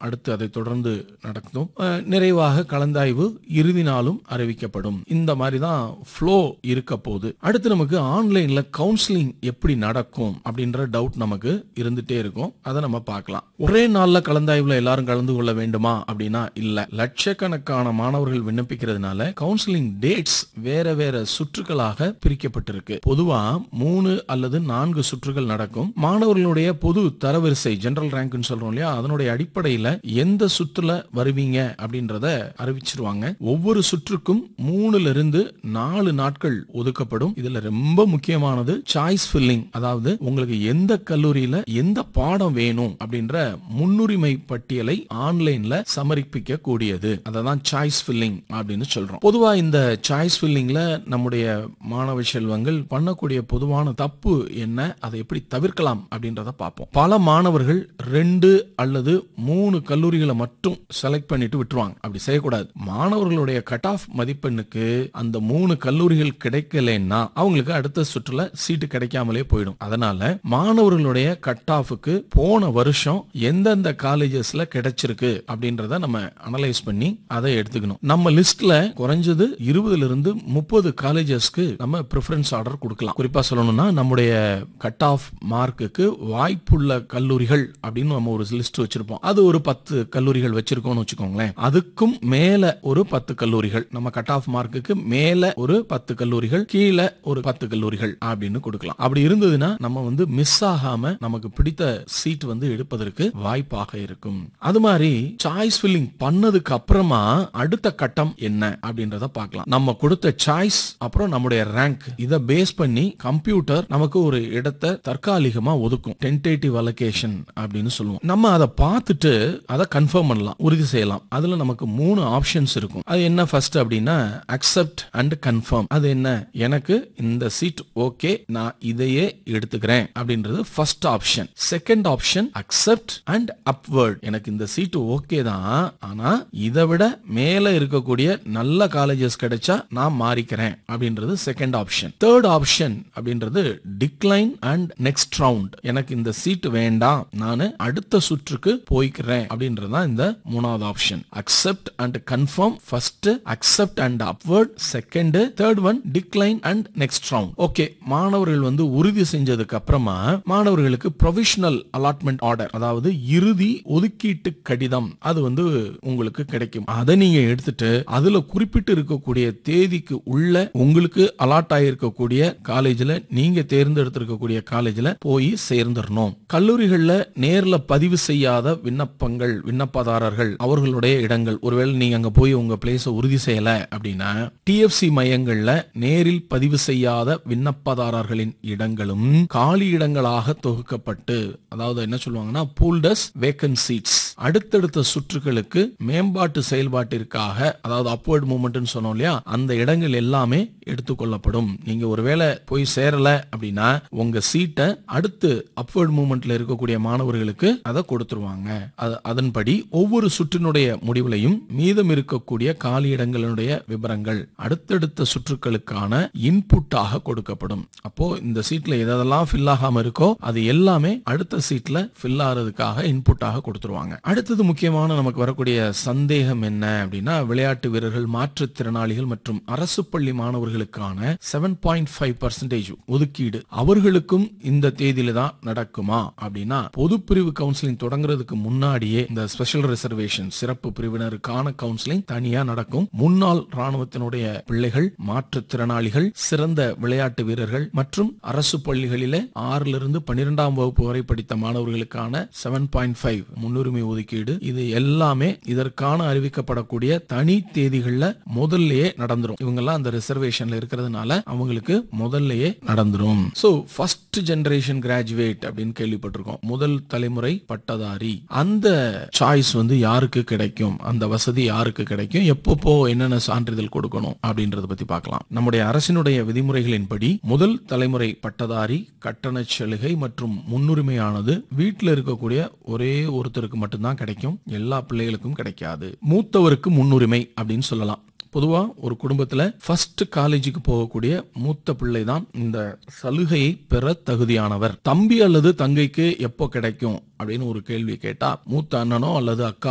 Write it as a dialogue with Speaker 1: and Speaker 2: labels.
Speaker 1: அடுத்து அதை தொடர்ந்து நடக்கும் அஹ், நிறைவாக கலந்தாய்வு இறுதி நாளும் அறிவிக்கப்படும் இந்த மாதிரி தான் ஃப்ளோ இருக்க போகுது அடுத்து நமக்கு ஆன்லைன்ல கவுன்சிலிங் எப்படி நடக்கும் அப்படின்ற டவுட் நமக்கு இருந்துட்டே இருக்கும் அதை நம்ம பார்க்கலாம் ஒரே நாள்ல கலந்தாய்வுல எல்லாரும் கலந்து கொள்ள வேண்டுமா அப்படின்னா இல்ல லட்சக்கணக்கான மாணவர்கள் விண்ணப்பிக்கிறதுனால கவுன்சிலிங் டேட்ஸ் வேற வேற சுற்றுகளாக பிரிக்கப்பட்டிருக்கு பொதுவா மூணு அல்லது நான்கு சுற்றுகள் நடக்கும் மாணவர்களுடைய பொது தரவரிசை ஜெனரல் ரேங்க்னு சொல்றோம் இல்லையா அதனுடைய அடிப்படையில எந்த சுற்றுல வருவீங்க அப்படின்றத அறிவிச்சிருவாங்க ஒவ்வொரு சுற்றுக்கும் மூணுல இருந்து நாலு நாட்கள் ஒதுக்கப்படும் இதுல ரொம்ப முக்கியமானது சாய்ஸ் ஃபில்லிங் அதாவது உங்களுக்கு எந்த கல்லூரியில எந்த பாடம் வேணும் அப்படின்ற முன்னுரிமை பட்டியலை ஆன்லைன்ல சமர்ப்பிக்க கூடியது அததான் சாய்ஸ் ஃபில்லிங் அப்படின்னு சொல்றோம் பொதுவா இந்த சாய்ஸ் ஃபில்லிங்ல நம்முடைய மாணவ செல்வங்கள் பண்ணக்கூடிய பொதுவான தப்பு என்ன அதை எப்படி தவிர்க்கலாம் அப்படின்றத பார்ப்போம் பல மாணவர்கள் ரெண்டு அல்லது மூணு கல்லூரிகளை மட்டும் செலக்ட் பண்ணிட்டு விட்டுருவாங்க அப்படி செய்யக்கூடாது மாணவர்களுடைய கட் ஆஃப் மதிப்பெண்ணுக்கு அந்த மூணு கல்லூரிகள் கிடைக்கலன்னா அவங்களுக்கு அடுத்த சுற்றுல சீட்டு கிடைக்காமலே போயிடும் அதனால மாணவர்களுடைய கட் ஆஃபுக்கு போன வருஷம் எந்தெந்த காலேஜஸ்ல கிடைச்சிருக்கு அப்படின்றத நம்ம அனலைஸ் பண்ணி அதை எடுத்துக்கணும் நம்ம லிஸ்ட்ல குறைஞ்சது இருபதுல இருந்து முப்பது காலேஜஸ்க்கு நம்ம ப்ரிஃபரன்ஸ் ஆர்டர் கொடுக்கலாம் குறிப்பா சொல்லணும்னா நம்முடைய கட் ஆஃப் மார்க்குக்கு வாய்ப்புள்ள கல்லூரிகள் அப்படின்னு நம்ம ஒரு லிஸ்ட் வச்சிருப்போம் அது ஒரு பத்து கல்லூரிகள் வச்சிருக்கோம்னு வச்சுக்கோங்களேன் அதுக்கும் மேல ஒரு பத்து கல்லூரிகள் நம்ம கட் ஆஃப் மார்க்குக்கு மேல ஒரு பத்து கல்லூரிகள் கீழே ஒரு பத்து கல்லூரிகள் அப்படின்னு கொடுக்கலாம் அப்படி இருந்ததுன்னா நம்ம வந்து மிஸ் ஆகாம நமக்கு பிடித்த சீட் வந்து எடுப்பதற்கு வாய்ப்பாக இருக்கும் அது மாதிரி சாய்ஸ் ஃபில்லிங் பண்ணதுக்கு அப்புறமா அடுத்த கட்டம் என்ன அப்படின்றத பார்க்கலாம் நம்ம கொடுத்த சாய்ஸ் அப்புறம் நம்முடைய ரேங்க் இத பேஸ் பண்ணி கம்ப்யூட்டர் நமக்கு ஒரு இடத்தை தற்காலிகமா ஒதுக்கும் டென்டேட்டிவ் அலோகேஷன் அப்படின்னு சொல்லுவோம் நம்ம அதை பார்த்துட்டு அதை கன்ஃபார்ம் பண்ணலாம் உறுதி செய்யலாம் அதுல நமக்கு மூணு ஆப்ஷன்ஸ் இருக்கும் அது என்ன ஃபர்ஸ்ட் அப்படின்னா அக்செப்ட் அண்ட் கன்ஃபார்ம் அது என்ன எனக்கு இந்த சீட் ஓகே நான் இதையே எடுத்துக்கிறேன் அப்படின்றது first option second option accept and upward எனக்கு இந்த சீட் ஓகே தான் ஆனா இதை விட மேல இருக்கக்கூடிய நல்ல காலேஜஸ் கிடைச்சா நான் மாறிக்கிறேன் அப்படின்றது செகண்ட் ஆப்ஷன் தேர்ட் ஆப்ஷன் அப்படின்றது டிக்ளைன் அண்ட் நெக்ஸ்ட் ரவுண்ட் எனக்கு இந்த சீட் வேண்டாம் நான் அடுத்த சுற்றுக்கு போய்க்கிறேன் அப்படின்றது தான் இந்த மூணாவது option accept and confirm first accept and upward second third one decline and next round okay மாணவர்கள் வந்து உறுதி செஞ்சதுக்கு அப்புறமா மாணவர்களுக்கு ப்ரொவிஷனல் அலாட்மெண்ட் ஆர்டர் அதாவது இறுதி ஒதுக்கீட்டு கடிதம் அது வந்து உங்களுக்கு கிடைக்கும் அதை நீங்க எடுத்துட்டு அதுல குறிப்பிட்டு இருக்கக்கூடிய தேதிக்கு உள்ள உங்களுக்கு அலாட் ஆயிருக்கக்கூடிய காலேஜ்ல நீங்க தேர்ந்தெடுத்திருக்கக்கூடிய காலேஜ்ல போய் சேர்ந்துடணும் கல்லூரிகள்ல நேர்ல பதிவு செய்யாத விண்ணப்பங்கள் விண்ணப்பதாரர்கள் அவர்களுடைய இடங்கள் ஒருவேளை நீங்க அங்க போய் உங்க பிளேஸ உறுதி செய்யல அப்படின்னா டிஎஃப்சி மையங்கள்ல நேரில் பதிவு செய்யாத விண்ணப்பதாரர்களின் இடங்களும் காலி இடங்களாக தொகுக்கப்பட்டு அதாவது என்ன சொல்லுவாங்கன்னா பூல்டஸ் வேக்கன் சீட்ஸ் அடுத்தடுத்த சுற்றுகளுக்கு மேம்பாட்டு செயல்பாட்டிற்காக அதாவது அப்வர்ட் மூவ்மெண்ட்னு சொன்னோம் இல்லையா அந்த இடங்கள் எல்லாமே எடுத்துக்கொள்ளப்படும் நீங்க ஒருவேளை போய் சேரல அப்படின்னா உங்க சீட்டை அடுத்து அப்வர்ட் மூவ்மெண்ட்ல இருக்கக்கூடிய மாணவர்களுக்கு அதை கொடுத்துருவாங்க அது- அதன்படி ஒவ்வொரு சுற்றினுடைய முடிவுலையும் மீதம் இருக்கக்கூடிய காலி இடங்களுடைய விவரங்கள் அடுத்தடுத்த சுற்றுகளுக்கான இன்புட்டாக கொடுக்கப்படும் அப்போ இந்த சீட்ல எதெல்லாம் ஃபில் ஆகாம இருக்கோ அது எல்லாமே அடுத்த சீட்ல ஃபில் ஆறதுக்காக இன்புட்டாக கொடுத்துருவாங்க அடுத்தது முக்கியமான நமக்கு வரக்கூடிய சந்தேகம் என்ன அப்படின்னா விளையாட்டு வீரர்கள் மாற்றுத்திறனாளிகள் மற்றும் அரசு பள்ளி மாணவர்களுக்கான செவன் பாயிண்ட் ஃபைவ் பர்சன்டேஜ் ஒதுக்கீடு அவர்களுக்கும் இந்த தேதியில தான் நடக்குமா அப்படின்னா பொது பிரிவு கவுன்சிலிங் தொடங்குறதுக்கு முன்னாடியே இந்த ஸ்பெஷல் ரிசர்வேஷன் சிறப்பு பிரிவினருக்கான கவுன்சிலிங் தனியா நடக்கும் முன்னாள் ராணுவத்தினுடைய பிள்ளைகள் மாற்றுத்திறனாளிகள் சிறந்த விளையாட்டு வீரர்கள் மற்றும் அரசு பள்ளிகளிலே ஆறுல இருந்து பன்னிரெண்டாம் வகுப்பு வரை படித்த மாணவர்களுக்கான செவன் பாயிண்ட் ஃபைவ் முன்னுரிமை ஒதுக்கீடு இது எல்லாமே இதற்கான அறிவிக்கப்படக்கூடிய தனி தேதிகள்ல முதல்லயே நடந்துரும் இவங்கெல்லாம் அந்த ரிசர்வேஷன்ல இருக்கிறதுனால அவங்களுக்கு முதல்லயே நடந்துரும் சோ ஃபர்ஸ்ட் ஜெனரேஷன் கிராஜுவேட் அப்படின்னு கேள்விப்பட்டிருக்கோம் முதல் தலைமுறை பட்டதாரி அந்த சாய்ஸ் வந்து யாருக்கு கிடைக்கும் அந்த வசதி யாருக்கு கிடைக்கும் எப்பப்போ என்னென்ன சான்றிதழ் கொடுக்கணும் அப்படின்றத பத்தி பார்க்கலாம் நம்முடைய அரசினுடைய விதிமுறைகளின்படி முதல் தலைமுறை பட்டதாரி கட்டண சலுகை மற்றும் முன்னுரிமையானது வீட்டில் இருக்கக்கூடிய ஒரே ஒருத்தருக்கு மட்டும்தான் கிடைக்கும் எல்லா பிள்ளைகளுக்கும் கிடைக்காது மூத்தவருக்கு முன்னுரிமை அப்படின்னு சொல்லலாம் பொதுவா ஒரு குடும்பத்துல ஃபர்ஸ்ட் காலேஜுக்கு போகக்கூடிய மூத்த பிள்ளை தான் இந்த சலுகையை பெற தகுதியானவர் தம்பி அல்லது தங்கைக்கு எப்போ கிடைக்கும் அப்படின்னு ஒரு கேள்வி கேட்டா மூத்த அண்ணனோ அல்லது அக்கா